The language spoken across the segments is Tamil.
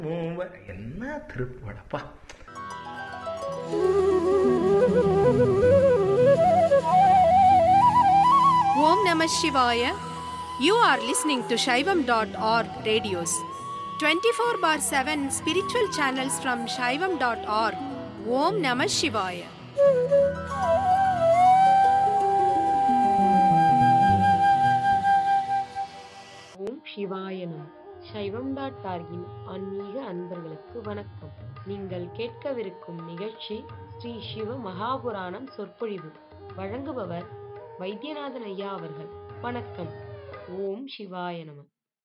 மூவர் என்ன திருப்புவடப்பா Om Namah Shivaya. You are listening to Shaivam.org radios. 24 bar 7 spiritual channels from Shaivam.org. Om Namah Shivaya. ஓம் சிவாய நம சைவம் டாட் டார்கின் ஆன்மீக அன்பர்களுக்கு வணக்கம் நீங்கள் கேட்கவிருக்கும் நிகழ்ச்சி ஸ்ரீ சிவ மகாபுராணம் சொற்பொழிவு வழங்குபவர் வைத்தியநாதன் ஐயா அவர்கள் வணக்கம் ஓம் சிவாய நம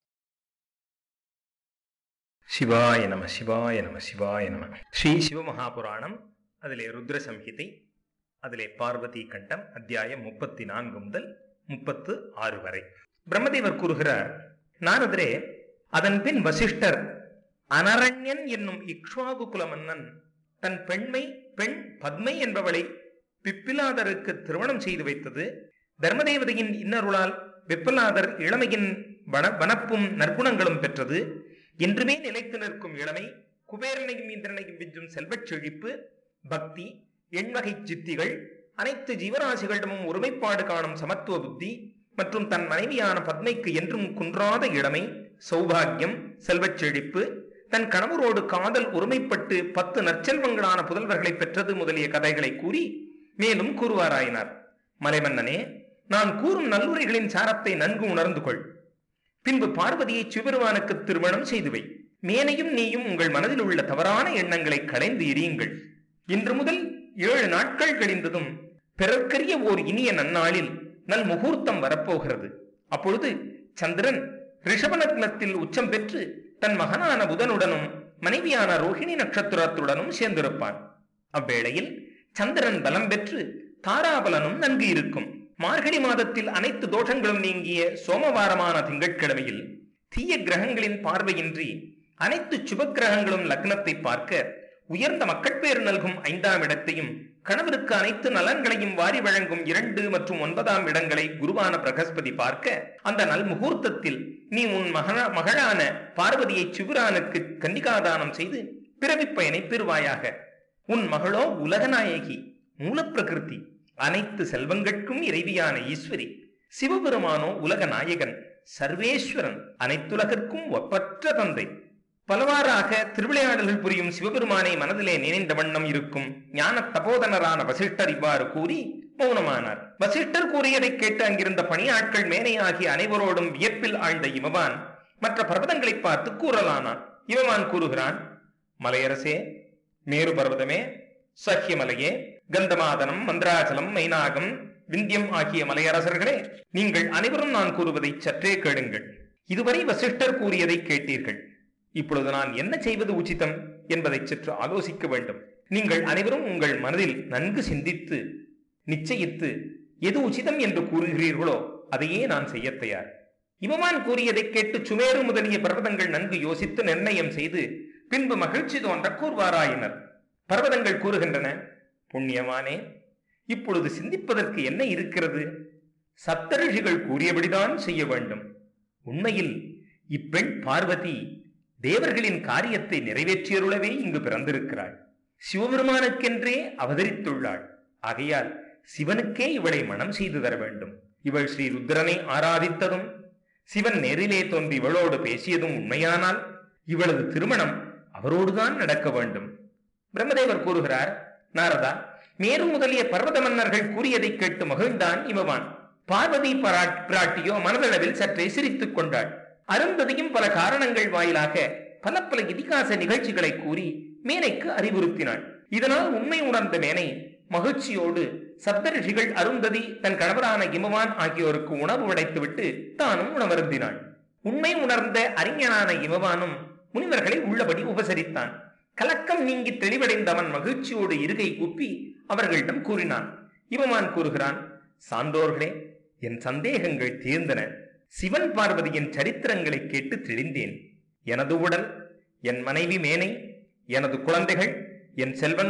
சிவாய நம சிவாய நம சிவாய நம ஸ்ரீ சிவமகாபுராணம் அதிலே ருத்ர சம்ஹிதை அதிலே பார்வதி கண்டம் அத்தியாயம் முப்பத்தி நான்கு முதல் முப்பத்து ஆறு வரை பிரம்மதேவர் கூறுகிறார் நாரதரே அதன் பின் வசிஷ்டர் அனரண்யன் என்னும் இக்ஷ்வாகு குல மன்னன் தன் பெண்மை பெண் பத்மை என்பவளை பிப்பிலாதருக்கு திருமணம் செய்து வைத்தது தர்மதேவதையின் இன்னருளால் பிப்பிலாதர் இளமையின் வன வனப்பும் நற்குணங்களும் பெற்றது என்றுமே நிலைத்து நிற்கும் இளமை குபேரனையும் இந்திரனையும் விஞ்சும் செல்வச் செழிப்பு பக்தி எண்வகை சித்திகள் அனைத்து ஜீவராசிகளிடமும் ஒருமைப்பாடு காணும் சமத்துவ புத்தி மற்றும் தன் மனைவியான பத்மைக்கு என்றும் குன்றாத இளமை சௌபாகியம் செல்வச் செழிப்பு தன் கணவரோடு காதல் ஒருமைப்பட்டு பத்து நற்செல்வங்களான புதல்வர்களை பெற்றது முதலிய கதைகளை கூறி மேலும் கூறுவாராயினார் மலைமன்னனே நான் கூறும் நல்லுரைகளின் சாரத்தை நன்கு உணர்ந்து கொள் பின்பு பார்வதியை சிவபெருமானுக்கு திருமணம் செய்து வை மேனையும் நீயும் உங்கள் மனதில் உள்ள தவறான எண்ணங்களை களைந்து எரியுங்கள் இன்று முதல் ஏழு நாட்கள் கழிந்ததும் பிறர்க்கரிய ஓர் இனிய நன்னாளில் நல் முகூர்த்தம் வரப்போகிறது அப்பொழுது சந்திரன் ரிஷபநக்னத்தில் உச்சம் பெற்று தன் மகனான புதனுடனும் மனைவியான ரோஹிணி நட்சத்திரத்துடனும் சேர்ந்திருப்பான் அவ்வேளையில் சந்திரன் பலம் பெற்று தாராபலனும் நன்கு இருக்கும் மார்கழி மாதத்தில் அனைத்து தோஷங்களும் நீங்கிய சோமவாரமான திங்கட்கிழமையில் தீய கிரகங்களின் பார்வையின்றி அனைத்து சுப கிரகங்களும் லக்னத்தை பார்க்க உயர்ந்த மக்கட்பேறு நல்கும் ஐந்தாம் இடத்தையும் கணவருக்கு அனைத்து நலன்களையும் வாரி வழங்கும் இரண்டு மற்றும் ஒன்பதாம் இடங்களை குருவான பிரகஸ்பதி பார்க்க அந்த நல் முகூர்த்தத்தில் நீ உன் மகன மகளான பார்வதியை சிவரானுக்கு கன்னிகாதானம் செய்து பிறவிப் பயனை பெறுவாயாக உன் மகளோ உலகநாயகி மூலப்பிரகிருதி அனைத்து செல்வங்கட்கும் இறைவியான ஈஸ்வரி சிவபெருமானோ உலக நாயகன் சர்வேஸ்வரன் அனைத்துலகிற்கும் ஒப்பற்ற தந்தை பலவாறாக திருவிளையாடல்கள் புரியும் சிவபெருமானை மனதிலே நினைந்த வண்ணம் இருக்கும் ஞான தபோதனரான வசிஷ்டர் இவ்வாறு கூறி மௌனமானார் வசிஷ்டர் கூறியதை கேட்டு அங்கிருந்த பணியாட்கள் மேனையாகிய அனைவரோடும் வியப்பில் ஆழ்ந்த இமவான் மற்ற பர்வதங்களை பார்த்து கூறலானான் இமவான் கூறுகிறான் மலையரசே மேரு பர்வதமே சஹ்யமலையே கந்தமாதனம் மந்திராச்சலம் மைனாகம் விந்தியம் ஆகிய மலையரசர்களே நீங்கள் அனைவரும் நான் கூறுவதை சற்றே கேளுங்கள் இதுவரை வசிஷ்டர் கூறியதை கேட்டீர்கள் இப்பொழுது நான் என்ன செய்வது உச்சிதம் என்பதை சற்று ஆலோசிக்க வேண்டும் நீங்கள் அனைவரும் உங்கள் மனதில் நன்கு சிந்தித்து நிச்சயித்து எது உச்சிதம் என்று கூறுகிறீர்களோ அதையே நான் செய்ய தயார் இவமான் கூறியதை கேட்டு சுமேறு முதலிய பர்வதங்கள் நன்கு யோசித்து நிர்ணயம் செய்து பின்பு மகிழ்ச்சி தோன்ற கூறுவாராயினர் பர்வதங்கள் கூறுகின்றன புண்ணியமானே இப்பொழுது சிந்திப்பதற்கு என்ன இருக்கிறது சப்தரிஷிகள் கூறியபடிதான் செய்ய வேண்டும் உண்மையில் இப்பெண் பார்வதி தேவர்களின் காரியத்தை நிறைவேற்றியருளவே இங்கு பிறந்திருக்கிறாள் சிவபெருமானுக்கென்றே அவதரித்துள்ளாள் ஆகையால் சிவனுக்கே இவளை மனம் செய்து தர வேண்டும் இவள் ஸ்ரீ ருத்ரனை ஆராதித்ததும் சிவன் நேரிலே தோன்றி இவளோடு பேசியதும் உண்மையானால் இவளது திருமணம் அவரோடுதான் நடக்க வேண்டும் பிரம்மதேவர் கூறுகிறார் நாரதா மேரு முதலிய பர்வத மன்னர்கள் கூறியதை கேட்டு மகிழ்ந்தான் இமவான் பார்வதி பராட் பிராட்டியோ மனதளவில் சற்றே சிரித்துக் கொண்டாள் அருந்ததியும் பல காரணங்கள் வாயிலாக பல பல இதிகாச நிகழ்ச்சிகளை கூறி மேனைக்கு அறிவுறுத்தினாள் இதனால் உண்மை உணர்ந்த மேனை மகிழ்ச்சியோடு சப்தரிஷிகள் அருந்ததி தன் கணவரான இமவான் ஆகியோருக்கு உணவு உடைத்துவிட்டு தானும் உணவருந்தினாள் உண்மை உணர்ந்த அறிஞனான இமவானும் முனிவர்களை உள்ளபடி உபசரித்தான் கலக்கம் நீங்கி தெளிவடைந்த அவன் மகிழ்ச்சியோடு இருகை கூப்பி அவர்களிடம் கூறினான் இவமான் கூறுகிறான் சான்றோர்களே என் சந்தேகங்கள் தீர்ந்தன சிவன் பார்வதியின் சரித்திரங்களை கேட்டு தெளிந்தேன் எனது உடல் என் மனைவி மேனை எனது குழந்தைகள் என் செல்வன்